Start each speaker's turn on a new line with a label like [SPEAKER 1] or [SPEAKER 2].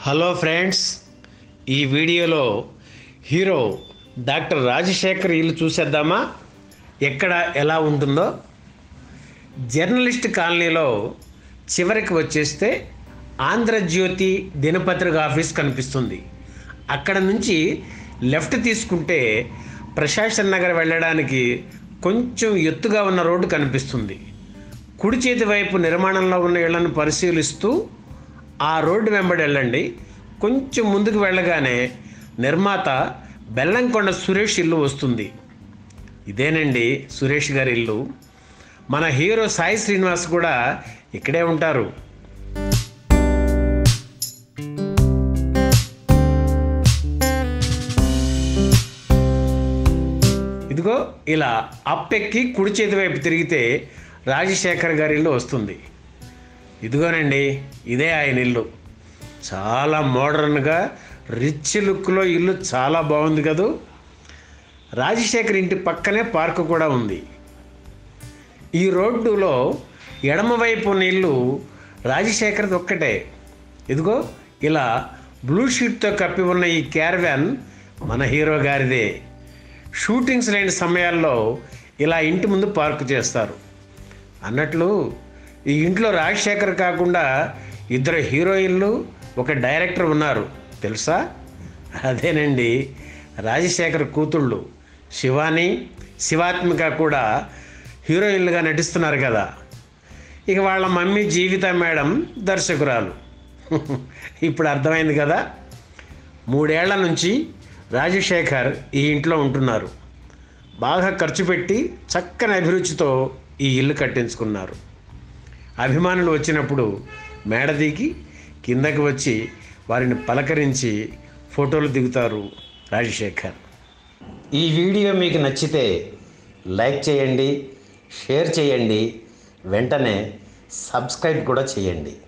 [SPEAKER 1] hello friends ఈ వీడియోలో hero doctor Rajasekhar ఇల్లు చూసేద్దామా ఎక్కడ ఎలా ఉంటుందో జర్నలిస్ట్ కాలనీలో చివరికి వచ్చేస్తే ఆంధ్రజ్యోతి దినపత్రిక ఆఫీస్ కనిపిస్తుంది అక్కడ నుంచి లెఫ్ట్ తీసుకుంటే ప్రశాసన్ నగర్ వెళ్ళడానికి కొంచెం ఎత్తుగా ఉన్న రోడ్డు కనిపిస్తుంది కుడి చేతి వైపు నిర్మాణంలో ఉన్న ఇళ్లను పరిశీలిస్తూ ఆ రోడ్డు వెంబడి వెళ్ళండి కొంచెం ముందుకు వెళ్ళగానే నిర్మాత బెల్లంకొండ సురేష్ ఇల్లు వస్తుంది ఇదేనండి సురేష్ గారి ఇల్లు మన హీరో సాయి శ్రీనివాస్ కూడా ఇక్కడే ఉంటారు ఇదిగో ఇలా అప్పెక్కి కుడి చేతి వైపు తిరిగితే రాజశేఖర్ గారి ఇల్లు వస్తుంది ఇదిగోనండి ఇదే ఆయన ఇల్లు చాలా మోడర్న్గా రిచ్ లుక్లో ఇల్లు చాలా బాగుంది కదూ రాజశేఖర్ ఇంటి పక్కనే పార్కు కూడా ఉంది ఈ రోడ్డులో ఎడమవైపు ఉన్న ఇల్లు రాజశేఖర్ది ఒక్కటే ఇదిగో ఇలా బ్లూ షీట్తో కప్పి ఉన్న ఈ క్యారవాన్ మన హీరో గారిదే షూటింగ్స్ లేని సమయాల్లో ఇలా ఇంటి ముందు పార్క్ చేస్తారు అన్నట్లు ఈ ఇంట్లో రాజశేఖర్ కాకుండా ఇద్దరు హీరోయిన్లు ఒక డైరెక్టర్ ఉన్నారు తెలుసా అదేనండి రాజశేఖర్ కూతుళ్ళు శివాని శివాత్మిక కూడా హీరోయిన్లుగా నటిస్తున్నారు కదా ఇక వాళ్ళ మమ్మీ జీవిత మేడం దర్శకురాలు ఇప్పుడు అర్థమైంది కదా మూడేళ్ల నుంచి రాజశేఖర్ ఈ ఇంట్లో ఉంటున్నారు బాగా ఖర్చు పెట్టి చక్కని అభిరుచితో ఈ ఇల్లు కట్టించుకున్నారు అభిమానులు వచ్చినప్పుడు మేడ దిగి కిందకి వచ్చి వారిని పలకరించి ఫోటోలు దిగుతారు రాజశేఖర్ ఈ వీడియో మీకు నచ్చితే లైక్ చేయండి షేర్ చేయండి వెంటనే సబ్స్క్రైబ్ కూడా చేయండి